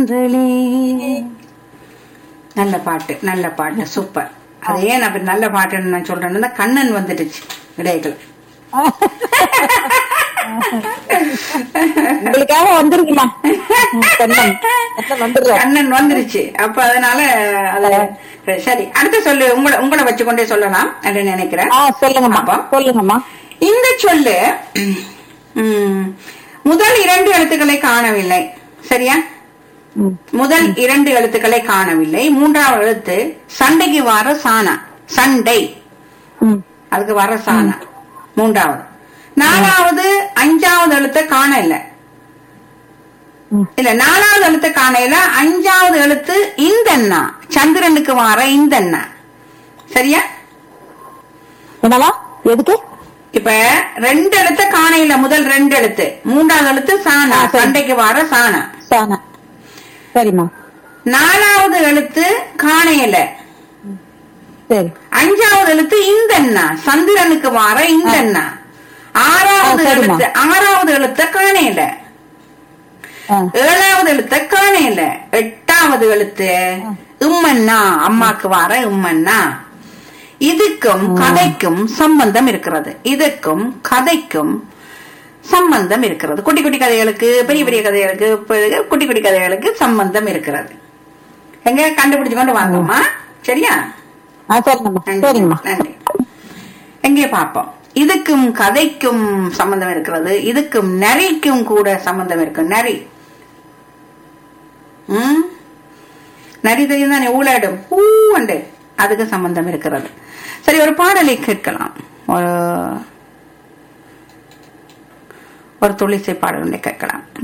தென்றலே நல்ல பாட்டு நல்ல பாட்டு சூப்பர் அது ஏன் அப்படி நல்ல பாட்டுன்னு நான் சொல்றேன்னா கண்ணன் வந்துடுச்சு இடையர்கள் உங்களுக்காக வந்துருக்குமா கண்ணன் கண்ணன் வந்துடுறேன் கண்ணன் வந்துருச்சு அப்ப அதனால அது சரி அடுத்த சொல்லு உங்களை உங்களை வச்சுக்கொண்டே சொல்லலாம் என்று நினைக்கிறேன் ஆ சொல்லுங்கம்மா அப்பா. சொல்லுங்கம்மா இந்த சொல்லு ம், முதல் இரண்டு எழுத்துக்களை காணவில்லை சரியா ம். முதல் இரண்டு எழுத்துக்களை காணவில்லை மூன்றாவது எழுத்து சண்டைக்கு வர சானா சண்டை ம். அதுக்கு வர சானா மூன்றாவது நாலாவது அஞ்சாவது எழுத்த காண இல்ல ம். இல்ல நாலாவது எழுத்த காணையில அஞ்சாவது எழுத்து இந்தண்ணா சந்திரனுக்கு வர இந்தண்ணா சரியா என்னவா எதுக்கு இப்ப ரெண்டு எழுத்த காணையில முதல் ரெண்டு எழுத்து மூன்றாவது எழுத்து சானா ஆ, சரி. சண்டைக்கு வர சானா சானா சரிம்மா நாலாவது எழுத்து காணையில சரி அஞ்சாவது எழுத்து இந்தண்ணா சந்திரனுக்கு வர இந்தண்ணா ஆறாவது ஆ, சரிம்மா. எழுத்து ஆறாவது எழுத்த காணையில ஆ, ஏழாவது எழுத்த காணையில எட்டாவது எழுத்து உம்மண்ணா அம்மாக்கு வர உம்மண்ணா இதுக்கும் கதைக்கும் சம்பந்தம் இருக்கிறது இதுக்கும் கதைக்கும் சம்பந்தம் இருக்கிறது குட்டி குட்டி கதைகளுக்கு பெரிய பெரிய கதைகளுக்கு பெ- குட்டி குட்டி கதைகளுக்கு சம்பந்தம் இருக்கிறது எங்க கண்டுபிடிச்சு கொண்டு வாங்கம்மா சரியா ஆ சரிங்கம்மா நன்றி சரிங்கம்மா நன்றி எங்கே பார்ப்போம் இதுக்கும் கதைக்கும் சம்பந்தம் இருக்கிறது இதுக்கும் நரிக்கும் கூட சம்பந்தம் இருக்கு நரி ம்? நரி தெரியும் தானே ஊழாடும் ஊண்டு அதுக்கு சம்பந்தம் இருக்கிறது சரி ஒரு பாடலை கேட்கலாம் ஒரு ஒரு துளிசை பாடல் ஒன்றை கேட்கலாம்